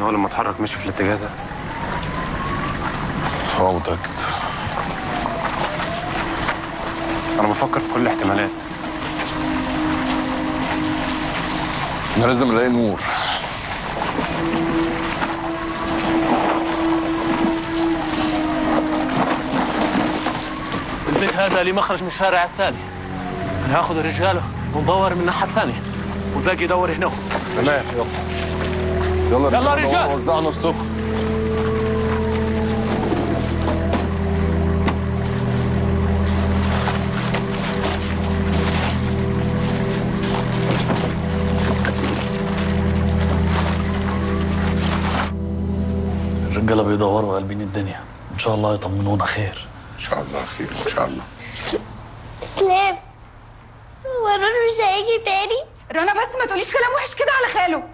هو لما اتحرك مشي في الاتجاه ده اه متأكد انا بفكر في كل الاحتمالات احنا لازم نلاقي نور البيت هذا ليه مخرج من الشارع الثاني انا هاخذ الرجال وندور من الناحيه الثانيه والباقي يدور هنا تمام يلا يلا يلا رجال. وزعوا نفسكم الرجاله بيدوروا قلبين الدنيا ان شاء الله يطمنونا خير ان شاء الله خير ان شاء الله اسلام هو نور مش هيجي تاني رنا بس ما تقوليش كلام وحش كده على خاله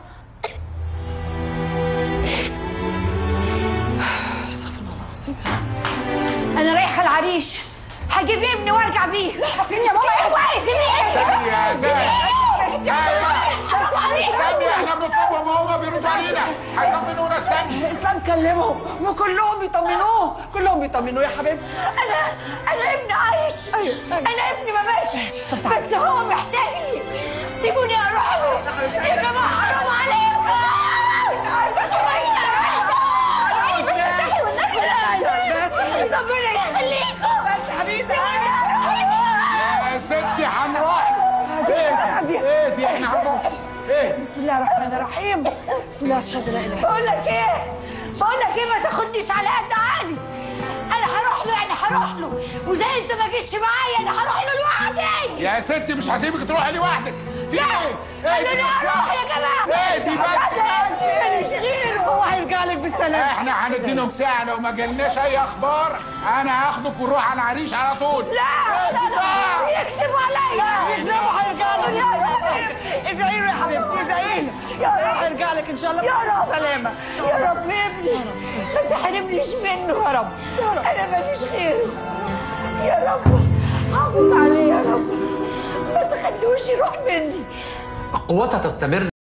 انا رايحه العريش هجيب ابني وارجع بيه فين يا ماما ايه سيبيه يا زين استني احنا بنطلبهم وهم بيردوا علينا هيطمنونا استني اسلام كلمهم وكلهم بيطمنوه كلهم بيطمنوه يا حبيبتي انا انا ابني عايش أيوة، أيوة. انا ابني ما ماشي بس هو محتاج لي سيبوني اروح له يا جماعه حرام عليكم بس ربنا يخليكم بس حبيبتي يا ستي هنروح هادية ايه دي احنا هنروح ايه بسم الله الرحمن الرحيم بسم الله اشهد ان لا اله بقول لك ايه بقول لك ايه ما تاخدنيش على قد عقلي انا هروح له يعني هروح له وزي انت ما جيتش معايا انا هروح له لوحدي يا ستي مش هسيبك تروحي لوحدك في ايه؟ خلوني اروح يا جماعه ايه دي بس ماليش غيره هو هيرجع لك بالسلامه احنا هنديلهم ساعة لو ما جالناش اي اخبار انا هاخدك ونروح على العريش على طول لا لا لا يكشفوا عليا يكذبوا هيرجع لك يا رب ادعي له يا حبيبتي ادعي له يا رب هيرجع لك ان شاء الله يا رب بالسلامه يا رب ابني ما تحرمنيش منه يا رب انا ماليش غيره يا رب حافظ عليه يا رب ما تخلوش يروح مني قوتها تستمر